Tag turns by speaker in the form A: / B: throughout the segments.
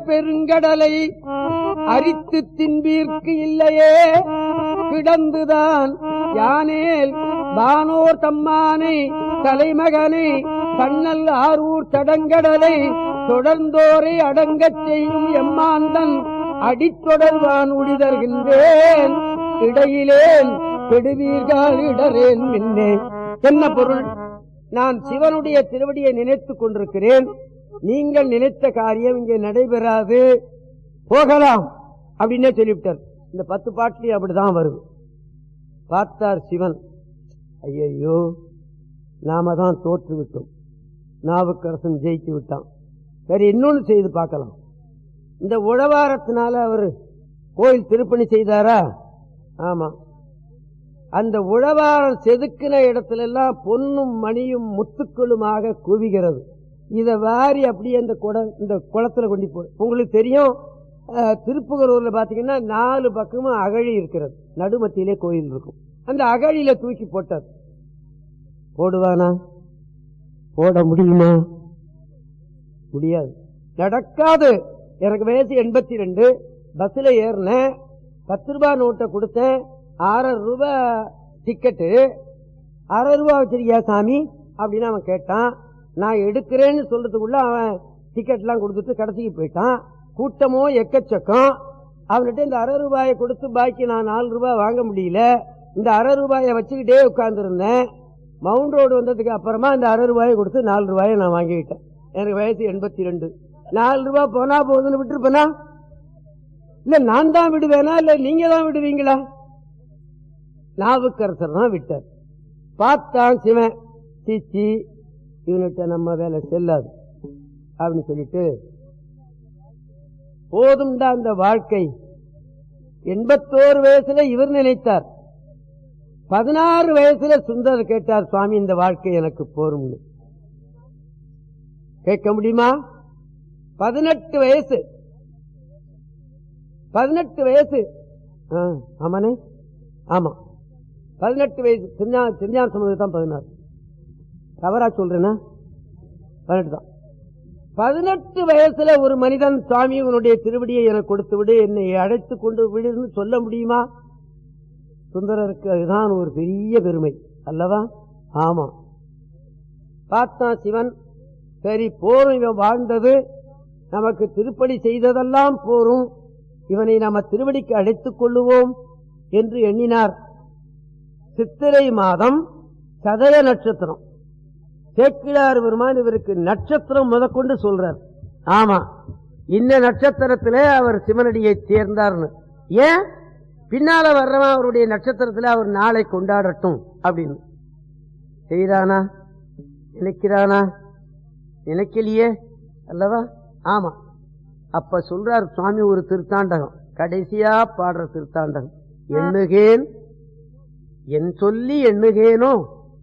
A: பெருங்கடலை அரித்து தின்பீர்க்கு இல்லையே கிடந்துதான் யானேல் வானோர் தம்மானை தலைமகனை தன்னல் ஆரூர் தடங்கடலை தொடர்ந்தோரை அடங்கச் செய்யும் எம்மாந்தன் அடித்தொடர்வான் உடிதர்கின்றேன் இடையிலேன் கெடுவீர்கள் இடரேன் மின்னே என்ன பொருள் நான் சிவனுடைய திருவடியை நினைத்துக் கொண்டிருக்கிறேன் நீங்கள் நினைத்த காரியம் இங்கே நடைபெறாது போகலாம் அப்படின்னே சொல்லிவிட்டார் இந்த பத்து பாட்டிலையும் அப்படிதான் வருது பார்த்தார் சிவன் ஐயையோ நாம தான் தோற்று விட்டோம் நாவுக்கரசன் ஜெயித்து விட்டான் சரி இன்னொன்னு செய்து பார்க்கலாம் இந்த உழவாரத்தினால அவர் கோயில் திருப்பணி செய்தாரா ஆமா அந்த உழவாரம் செதுக்கின இடத்துல எல்லாம் பொன்னும் மணியும் முத்துக்களுமாக குவிகிறது இத வாரி அப்படியே இந்த குட இந்த குளத்துல கொண்டு போ உங்களுக்கு தெரியும் அஹ், திருப்புகலூர்ல பாத்தீங்கன்னா நாலு பக்கமும் அகழி இருக்கிறது நடுமத்தியிலே கோயில் இருக்கும் அந்த அகழியில தூக்கி போட்டார் போடுவானா போட முடியுமா முடியாது நடக்காது எனக்கு வயசு எண்பத்தி ரெண்டு பஸ்ல ஏறினேன் பத்து ரூபாய் நோட்டை கொடுத்தேன் ஆறரை ரூபாய் டிக்கெட்டு அரை ரூபாய் வச்சிருக்கியா சாமி அப்படின்னு அவன் கேட்டான் நான் எடுக்கிறேன்னு சொல்றதுக்குள்ள அவன் டிக்கெட்லாம் கொடுத்துட்டு கடைசிக்கு போயிட்டான் கூட்டமோ எக்கச்சக்கம் அவன்கிட்ட இந்த அரை ரூபாயை கொடுத்து பாக்கி நான் நாலு ரூபாய் வாங்க முடியல இந்த அரை ரூபாயை வச்சுக்கிட்டே உட்கார்ந்துருந்தேன் மவுண்ட் ரோடு வந்ததுக்கு அப்புறமா இந்த அரை ரூபாயை கொடுத்து நாலு ரூபாயை நான் வாங்கிக்கிட்டேன் எனக்கு வயசு எண்பத்தி ரெண்டு நாலு ரூபாய் போனா போதுன்னு விட்டுருப்பேனா இல்ல நான் தான் விடுவேனா இல்ல நீங்க தான் விடுவீங்களா நாவுக்கரசர் தான் விட்டார் பார்த்தான் சிவன் சீச்சி இவன்கிட்ட நம்ம வேலை செல்லாது அப்படின்னு சொல்லிட்டு போதும்டா அந்த வாழ்க்கை எண்பத்தோரு வயசுல இவர் நினைத்தார் பதினாறு வயசுல சுந்தர் கேட்டார் சுவாமி இந்த வாழ்க்கை எனக்கு போரும்னு கேட்க முடியுமா பதினெட்டு வயசு பதினெட்டு வயசு ஆ, ஆமாண்ணே ஆமா பதினெட்டு வயசு திருஞான திருஞான சமுதாயம் தான் பதினாறு தவறா சொல்றேன்னா பதினெட்டு தான் பதினெட்டு வயசுல ஒரு மனிதன் சுவாமி உன்னுடைய திருவடியை எனக்கு கொடுத்து விடு என்னை அழைத்து கொண்டு விடுன்னு சொல்ல முடியுமா சுந்தரருக்கு அதுதான் ஒரு பெரிய பெருமை அல்லவா ஆமா பார்த்தான் சிவன் சரி போரும் இவன் வாழ்ந்தது நமக்கு திருப்பணி செய்ததெல்லாம் போரும் இவனை நாம திருவடிக்கு அழைத்துக் கொள்ளுவோம் என்று எண்ணினார் சித்திரை மாதம் சதய நட்சத்திரம் சேக்கிழார் பெருமான் இவருக்கு நட்சத்திரம் முதற்கொண்டு சொல்றார் ஆமா இந்த நட்சத்திரத்திலே அவர் சிவனடியை சேர்ந்தார்னு ஏன் பின்னால வர்றவன் அவருடைய நட்சத்திரத்துல அவர் நாளை கொண்டாடட்டும் அப்படின்னு செய்தானா நினைக்கிறானா நினைக்கலையே அல்லவா ஆமா அப்ப சொல்றார் சுவாமி ஒரு திருத்தாண்டகம் கடைசியா பாடுற திருத்தாண்டகம் எண்ணுகேன் என் சொல்லி எண்ணுகேனோ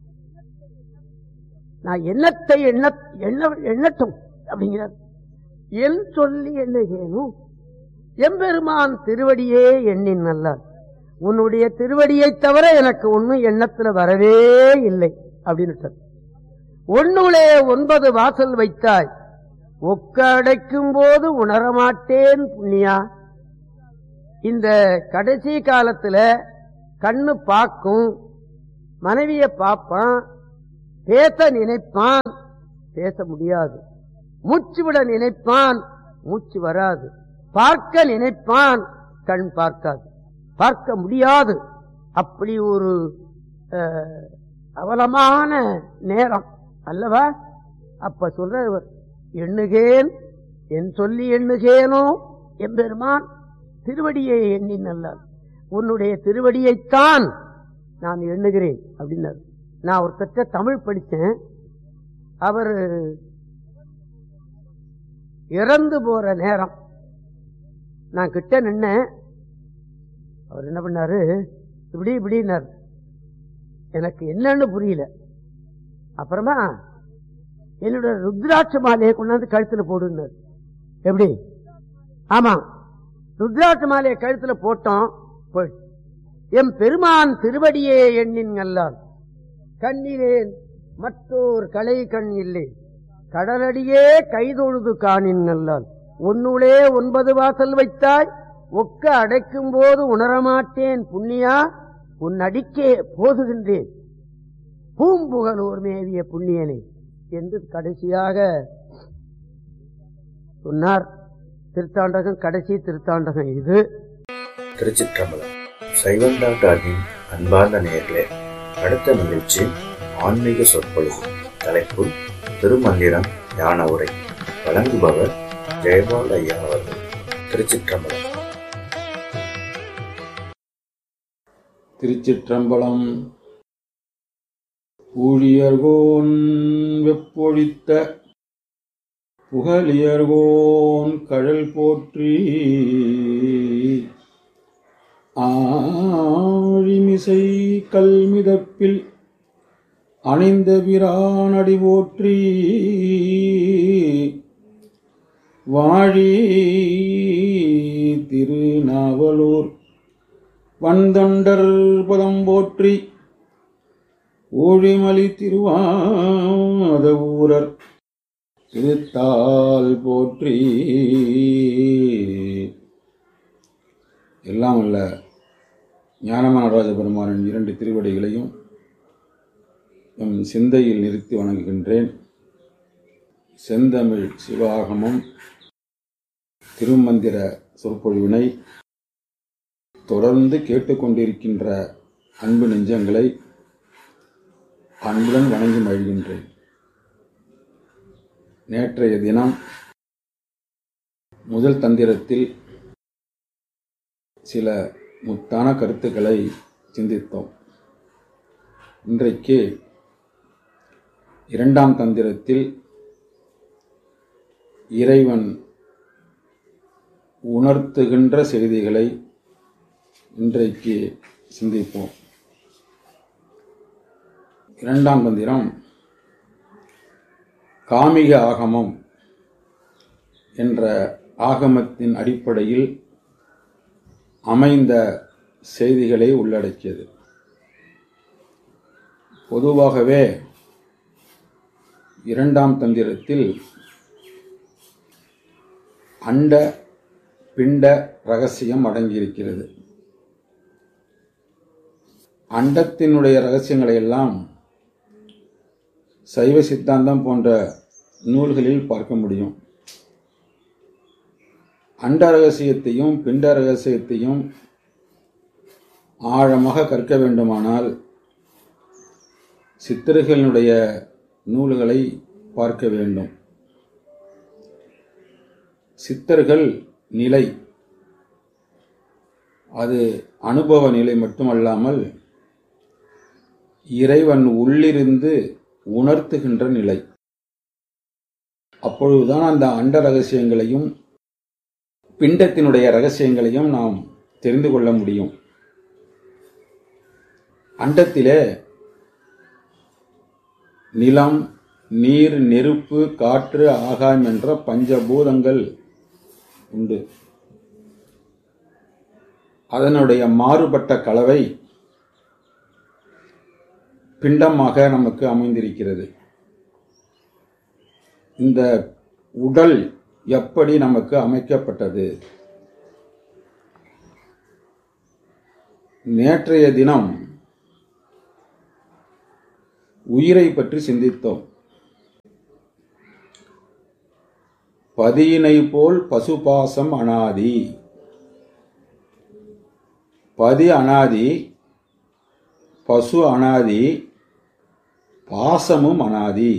A: நான் எண்ணத்தை எண்ண எண்ண எண்ணட்டும் அப்படிங்கிறார் என் சொல்லி எண்ணுகேனும் எம்பெருமான் திருவடியே எண்ணின் நல்லார் உன்னுடைய திருவடியை தவிர எனக்கு ஒன்னும் எண்ணத்துல வரவே இல்லை அப்படின்னு ஒன்னுளே ஒன்பது வாசல் வைத்தாய் ஒக்க அடைக்கும் போது உணரமாட்டேன் புண்ணியா இந்த கடைசி காலத்துல கண்ணு பார்க்கும் மனைவிய பார்ப்பான் பேச நினைப்பான் பேச முடியாது மூச்சு விட நினைப்பான் மூச்சு வராது பார்க்க நினைப்பான் கண் பார்க்காது பார்க்க முடியாது அப்படி ஒரு அஹ், அவலமான நேரம் அல்லவா அப்ப சொல்ற இவர், எண்ணுகேன் என் சொல்லி எண்ணுகேனோ எம்பெருமான் திருவடியை எண்ணி நல்லார் உன்னுடைய திருவடியைத்தான் நான் எண்ணுகிறேன் அப்படின்னாரு நான் ஒருத்தட்ட தமிழ் படிச்சேன் அவர் இறந்து போற நேரம் நான் கிட்ட நின்னேன் அவர் என்ன பண்ணாரு இப்படி இப்படின்னாரு எனக்கு என்னன்னு புரியல அப்புறமா என்னோட ருத்ராட்ச மாலையை கொண்டாந்து கழுத்துல போடுனார் எப்படி ஆமா ருத்ராட்ச மாலையை கழுத்துல போட்டோம் போய் எம் பெருமான் திருவடியே எண்ணின் அல்லால் கண்ணிலேன் மற்றோர் கலை கண் இல்லை கடலடியே கைதொழுது காணின் அல்லால் உன்னுளே ஒன்பது வாசல் வைத்தாய் ஒக்க அடைக்கும் போது உணரமாட்டேன் புண்ணியா உன் அடிக்கே போதுகின்றேன் பூம்புகலூர் மேவிய புண்ணியனே என்று கடைசியாக சொன்னார் திருத்தாண்டகம் கடைசி திருத்தாண்டகம் இது
B: திருச்சிற்றம்பலம் சைவம் டாக்டரின் அன்பார்ந்த நேயர்களே அடுத்த நிகழ்ச்சி ஆன்மீக சொற்பொழிவு தலைப்பு திருமந்திரம் ஞான உரை வழங்குபவர் ஜெயபால் ஐயா அவர்கள் திருச்சிற்றம்பலம்
C: திருச்சிற்றம்பலம் ஊழியர்கோன் வெப்பொழித்த புகழியர்கோன் கழல் போற்றி ஆழிமிசை கல்மிதப்பில் அணிந்த பிரானடி போற்றி வாழி திருநாவலூர் வந்தொண்டர் பதம் போற்றி ஊழிமலி திருவாத ஊரர் திருத்தால் போற்றி எல்லாம் அல்ல ஞானமானராஜ பெருமானின் இரண்டு திருவடிகளையும் எம் சிந்தையில் நிறுத்தி வணங்குகின்றேன் செந்தமிழ் சிவாகமம் திருமந்திர சொற்பொழிவினை தொடர்ந்து கேட்டுக்கொண்டிருக்கின்ற அன்பு நெஞ்சங்களை அன்புடன் வணங்கி மகிழ்கின்றேன் நேற்றைய தினம் முதல் தந்திரத்தில் சில முத்தான கருத்துக்களை சிந்தித்தோம் இன்றைக்கு இரண்டாம் தந்திரத்தில் இறைவன் உணர்த்துகின்ற செய்திகளை இன்றைக்கு சிந்திப்போம் இரண்டாம் தந்திரம் காமிக ஆகமம் என்ற ஆகமத்தின் அடிப்படையில் அமைந்த செய்திகளை உள்ளடக்கியது பொதுவாகவே இரண்டாம் தந்திரத்தில் அண்ட பிண்ட ரகசியம் அடங்கியிருக்கிறது அண்டத்தினுடைய ரகசியங்களை எல்லாம் சைவ சித்தாந்தம் போன்ற நூல்களில் பார்க்க முடியும் அண்ட ரகசியத்தையும் பிண்ட ரகசியத்தையும் ஆழமாக கற்க வேண்டுமானால் சித்தர்களுடைய நூல்களை பார்க்க வேண்டும் சித்தர்கள் நிலை அது அனுபவ நிலை மட்டுமல்லாமல் இறைவன் உள்ளிருந்து உணர்த்துகின்ற நிலை அப்பொழுதுதான் அந்த அண்ட ரகசியங்களையும் பிண்டத்தினுடைய ரகசியங்களையும் நாம் தெரிந்து கொள்ள முடியும் அண்டத்திலே நிலம் நீர் நெருப்பு காற்று ஆகாயம் என்ற பஞ்சபூதங்கள் உண்டு அதனுடைய மாறுபட்ட கலவை பிண்டமாக நமக்கு அமைந்திருக்கிறது இந்த உடல் எப்படி நமக்கு அமைக்கப்பட்டது நேற்றைய தினம் உயிரை பற்றி சிந்தித்தோம் பதியினை போல் பசுபாசம் அனாதி பதி அனாதி பசு அனாதி பாசமும் அனாதி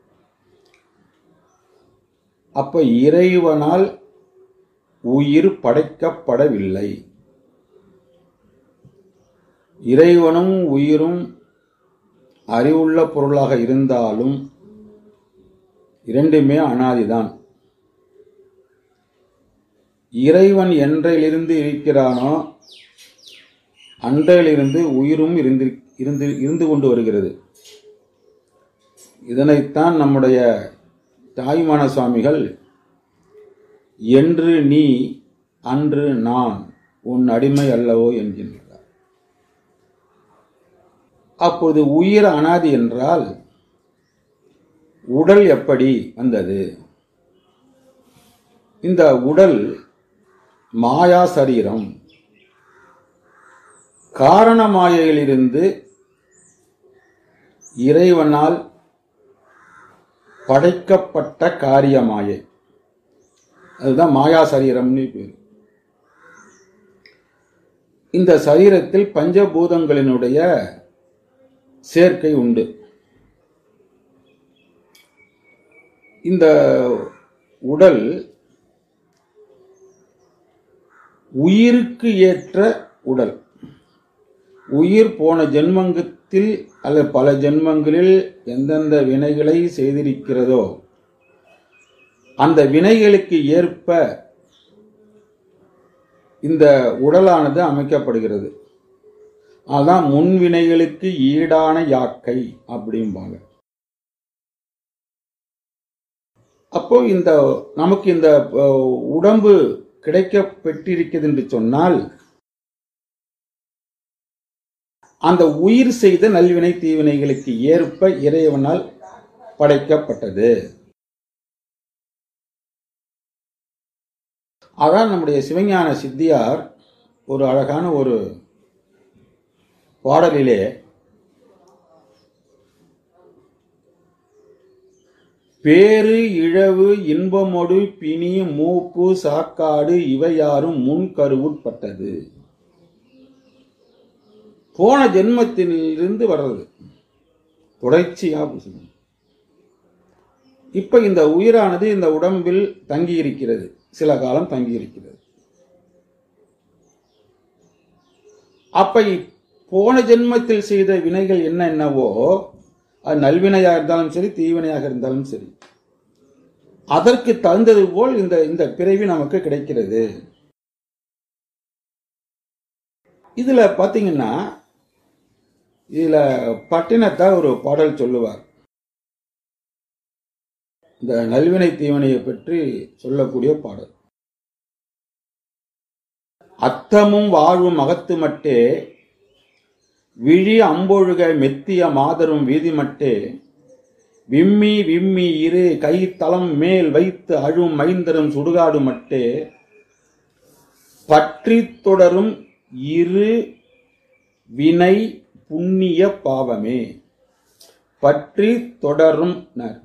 C: அப்ப இறைவனால் உயிர் படைக்கப்படவில்லை இறைவனும் உயிரும் அறிவுள்ள பொருளாக இருந்தாலும் இரண்டுமே அனாதிதான் இறைவன் என்றையிலிருந்து இருக்கிறானோ அன்றையிலிருந்து உயிரும் இருந்து இருந்து இருந்து கொண்டு வருகிறது இதனைத்தான் நம்முடைய தாய்மான சுவாமிகள் என்று நீ அன்று நான் உன் அடிமை அல்லவோ என்கின்றார் அப்போது உயிர் அனாதி என்றால் உடல் எப்படி வந்தது இந்த உடல் மாயா சரீரம் காரண மாயையிலிருந்து இறைவனால் படைக்கப்பட்ட காரிய மாயை அதுதான் மாயா சரீரம்னு பேர் இந்த சரீரத்தில் பஞ்சபூதங்களினுடைய சேர்க்கை உண்டு இந்த உடல் உயிருக்கு ஏற்ற உடல் உயிர் போன ஜென்மங்கத்தில் அல்லது பல ஜென்மங்களில் எந்தெந்த வினைகளை செய்திருக்கிறதோ அந்த வினைகளுக்கு ஏற்ப இந்த உடலானது அமைக்கப்படுகிறது அதான் முன்வினைகளுக்கு ஈடான யாக்கை அப்படிம்பாங்க அப்போ இந்த நமக்கு இந்த அஹ், உடம்பு கிடைக்க பெற்றிருக்கிறது என்று சொன்னால் அந்த உயிர் செய்த நல்வினை தீவினைகளுக்கு ஏற்ப இறைவனால் படைக்கப்பட்டது அதான் நம்முடைய சிவஞான சித்தியார் ஒரு அழகான ஒரு பாடலிலே பேரு இழவு இன்பமொடு பிணி மூப்பு சாக்காடு இவையாரும் முன் கருவுட்பட்டது போன ஜென்மத்திலிருந்து வர்றது தொடர்ச்சியா புசுங்க. இப்ப இந்த உயிரானது இந்த உடம்பில் தங்கி இருக்கிறது சில காலம் தங்கி இருக்கிறது அப்ப இ- போன ஜென்மத்தில் செய்த வினைகள் என்ன என்னவோ அது நல்வினையாக இருந்தாலும் சரி தீவினையாக இருந்தாலும் சரி அதற்கு தகுந்தது போல் இந்த இந்த பிறவி நமக்கு கிடைக்கிறது இதுல பாத்தீங்கன்னா இதுல பட்டினத்தார் ஒரு பாடல் சொல்லுவார் இந்த நல்வினை தீவனையை பற்றி சொல்லக்கூடிய பாடல் அத்தமும் வாழ்வும் அகத்து மட்டே விழி அம்பொழுக மெத்திய மாதரும் வீதி மட்டே விம்மி விம்மி இரு கை தளம் மேல் வைத்து அழும் மைந்தரும் சுடுகாடு மட்டே பற்றி தொடரும் இரு வினை புண்ணிய பாவமே பற்றி தொடரும் னர்.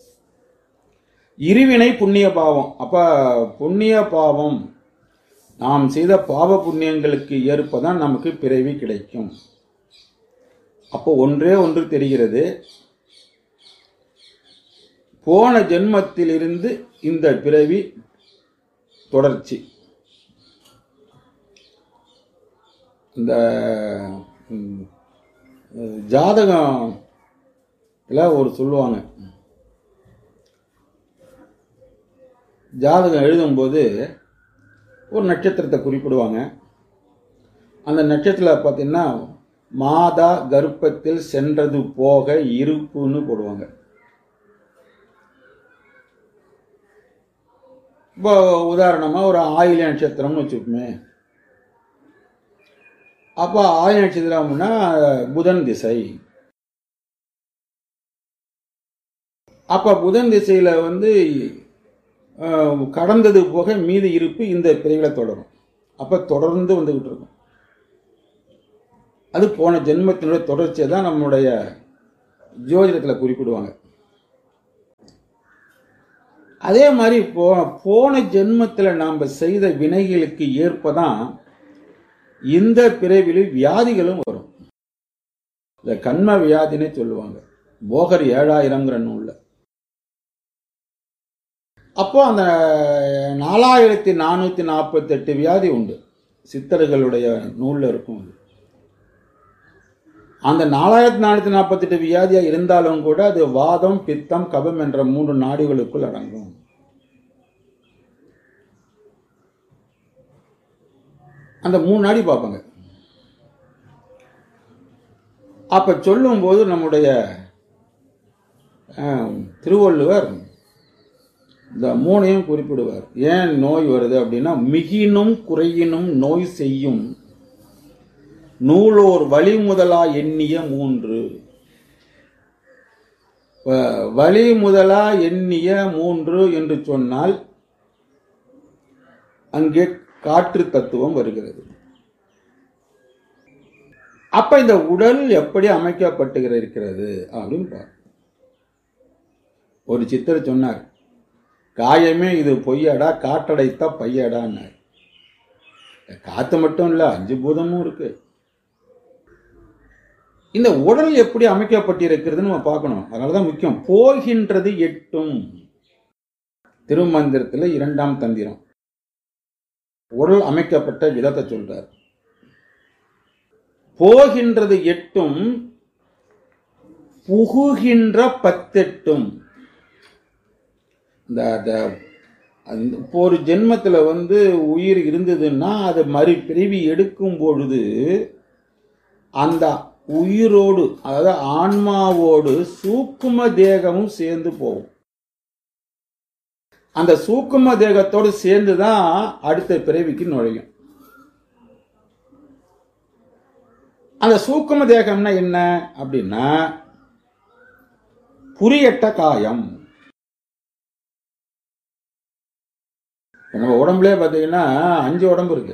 C: இருவினை புண்ணிய பாவம் அப்ப புண்ணிய பாவம் நாம் செய்த பாவ புண்ணியங்களுக்கு ஏற்பதான் நமக்கு பிறவி கிடைக்கும் அப்போ ஒன்றே ஒன்று தெரிகிறது போன ஜென்மத்திலிருந்து இந்த பிறவி தொடர்ச்சி இந்த ம், ஜாதகம் ஒரு சொல்லுவாங்க ஜாதகம் எழுதும்போது ஒரு நட்சத்திரத்தை குறிப்பிடுவாங்க அந்த நட்சத்திரத்தில் பார்த்தீங்கன்னா மாதா கர்ப்பத்தில் சென்றது போக இருப்புன்னு போடுவாங்க இப்போ உதாரணமா ஒரு ஆயில நட்சத்திரம்னு வச்சுப்போமே அப்போ ஆயில நட்சத்திரம்னா புதன் திசை அப்ப புதன் திசையில வந்து அஹ், கடந்தது போக மீதி இருப்பு இந்த பிரிவுல தொடரும் அப்ப தொடர்ந்து வந்துகிட்டு இருக்கும் அது போன ஜென்மத்தினுடைய தொடர்ச்சியை தான் நம்முடைய ஜோதிடத்துல குறிப்பிடுவாங்க அதே மாதிரி போ போன ஜென்மத்துல நாம செய்த வினைகளுக்கு ஏற்பதான் இந்த பிறவிலும் வியாதிகளும் வரும் இந்த கண்ம வியாதினே சொல்லுவாங்க போகர் ஏழாயிரம்ங்கிற நூல்ல அப்போ அந்த நாலாயிரத்தி நானூத்தி நாற்பத்தி எட்டு வியாதி உண்டு சித்தர்களுடைய நூல்ல இருக்கும் அது அந்த நாலாயிரத்தி நானூத்தி நாற்பத்தி எட்டு வியாதியா இருந்தாலும் கூட அது வாதம் பித்தம் கபம் என்ற மூன்று நாடிகளுக்குள் அடங்கும் அந்த மூணு நாடி பார்ப்பாங்க அப்ப சொல்லும்போது நம்முடைய ஆஹ், திருவள்ளுவர் இந்த மூணையும் குறிப்பிடுவார் ஏன் நோய் வருது அப்படின்னா மிகினும் குறையினும் நோய் செய்யும் நூலோர் வழி முதலா எண்ணிய மூன்று வ- வழி முதலா எண்ணிய மூன்று என்று சொன்னால் அங்கே காற்று தத்துவம் வருகிறது அப்ப இந்த உடல் எப்படி அமைக்கப்பட்டு இருக்கிறது அப்படின்னு பாரு ஒரு சித்தர் சொன்னார் காயமே இது பொய்யடா காற்றடைத்த பையடான்னார் காத்து மட்டும் இல்ல அஞ்சு பூதமும் இருக்கு இந்த உடல் எப்படி அமைக்கப்பட்டிருக்கிறதுன்னு நம்ம பார்க்கணும் அதனாலதான் முக்கியம் போகின்றது எட்டும் திருமந்திரத்துல இரண்டாம் தந்திரம் உடல் அமைக்கப்பட்ட விதத்தை சொல்றார் போகின்றது எட்டும் புகுகின்ற பத்தெட்டும் இந்த அந்த- அந்த இப்போ ஒரு ஜென்மத்துல வந்து உயிர் இருந்ததுன்னா அது மறு பிறவி எடுக்கும் பொழுது அந்த உயிரோடு அதாவது ஆன்மாவோடு சூக்கும தேகமும் சேர்ந்து போகும் அந்த சூக்கும தேகத்தோடு சேர்ந்து தான் அடுத்த பிறவிக்கு நுழையும் அந்த சூக்கும தேகம்னா என்ன அப்படின்னா புரியட்ட காயம் நம்ம உடம்புலே பார்த்தீங்கன்னா அஞ்சு உடம்பு இருக்கு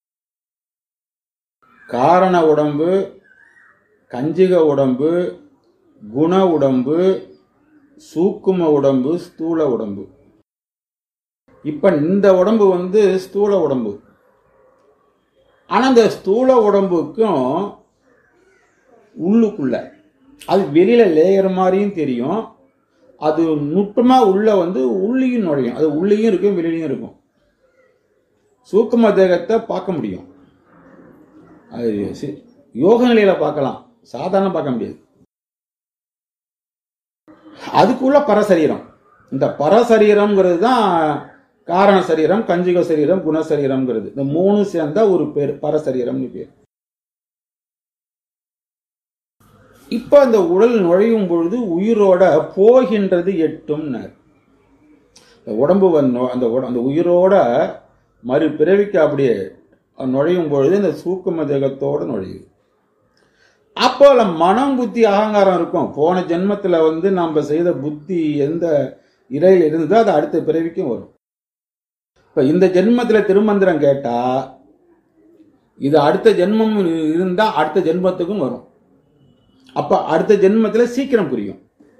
C: காரண உடம்பு கஞ்சிக உடம்பு குண உடம்பு சூக்கும உடம்பு ஸ்தூல உடம்பு இப்ப இந்த உடம்பு வந்து ஸ்தூல உடம்பு ஆனா இந்த ஸ்தூல உடம்புக்கும் உள்ளுக்குள்ள அது வெளியில லேயர் மாதிரியும் தெரியும் அது நுட்பமா உள்ள வந்து உள்ளியும் நுழையும் அது உள்ளேயும் இருக்கும் வெளியிலையும் இருக்கும் சூக்கும தேகத்தை பார்க்க முடியும் அது சி- யோக நிலையில பார்க்கலாம் சாதாரண பார்க்க முடியாது அதுக்குள்ள பரசரீரம் இந்த பரசரீரம்ங்கிறது தான் காரண சரீரம் கஞ்சுக சரீரம் குணசரீரம்ங்கிறது இந்த மூணு சேர்ந்தா ஒரு பேர் பரசரீரம்னு பேர் இப்ப அந்த உடல் நுழையும் பொழுது உயிரோட போகின்றது எட்டும்னார் இந்த உடம்பு வந்து- அந்த உட- அந்த உயிரோட மறு பிறவிக்கு அப்படியே நுழையும் பொழுது இந்த சூக்கும தேகத்தோட நுழையுது அப்போ அதுல மனம் புத்தி அகங்காரம் இருக்கும் போன ஜென்மத்துல வந்து நம்ம செய்த புத்தி எந்த இறையில் இருந்ததோ அது அடுத்த பிறவிக்கும் வரும் இப்ப இந்த ஜென்மத்துல திருமந்திரம் கேட்டா இது அடுத்த ஜென்மம் இருந்தா அடுத்த ஜென்மத்துக்கும் வரும் அப்ப அடுத்த ஜென்மத்துல சீக்கிரம் புரியும்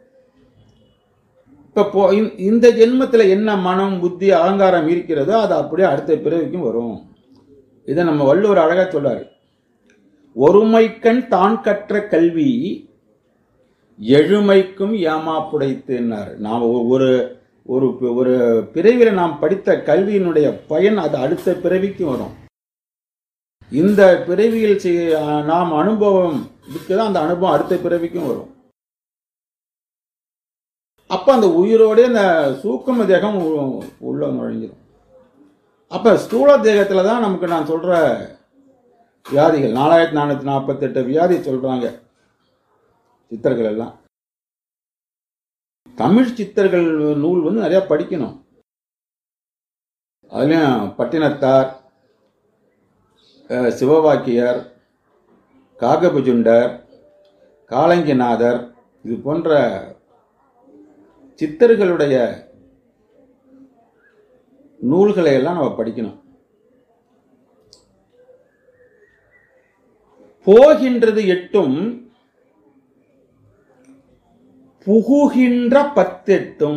C: இப்ப போ- இந்த- இந்த ஜென்மத்துல என்ன மனம் புத்தி அகங்காரம் இருக்கிறதோ அது அப்படியே அடுத்த பிறவிக்கும் வரும் இதை நம்ம வள்ளுவர் அழகா சொல்றாரு ஒருமைக்கண் தான் கற்ற கல்வி எழுமைக்கும் ஏமாப்புடைத்துன்னார் நாம் ஒரு ஒரு ஒரு பிறவில நாம் படித்த கல்வியினுடைய பயன் அது அடுத்த பிறவிக்கும் வரும் இந்த பிறவியில் செய்- நாம் அனுபவம் இருக்குதோ அந்த அனுபவம் அடுத்த பிறவிக்கும் வரும் அப்ப அந்த உயிரோட அந்த சூக்கும தேகம் உ- உள்ள நுழைஞ்சிடும் அப்ப ஸ்தூல தேகத்துல தான் நமக்கு நான் சொல்ற வியாதிகள் நாலாயிரத்தி நானூத்தி நாற்பத்தெட்டு வியாதி சொல்றாங்க சித்தர்கள் எல்லாம் தமிழ் சித்தர்கள் நூல் வந்து நிறைய படிக்கணும் அதுலயும் பட்டினத்தார் அஹ், சிவவாக்கியர் காகபுஜுண்டர் காலங்கிநாதர் இது போன்ற சித்தர்களுடைய நூல்களை எல்லாம் நம்ம படிக்கணும் போகின்றது எட்டும் புகுகின்ற பத்தெட்டும்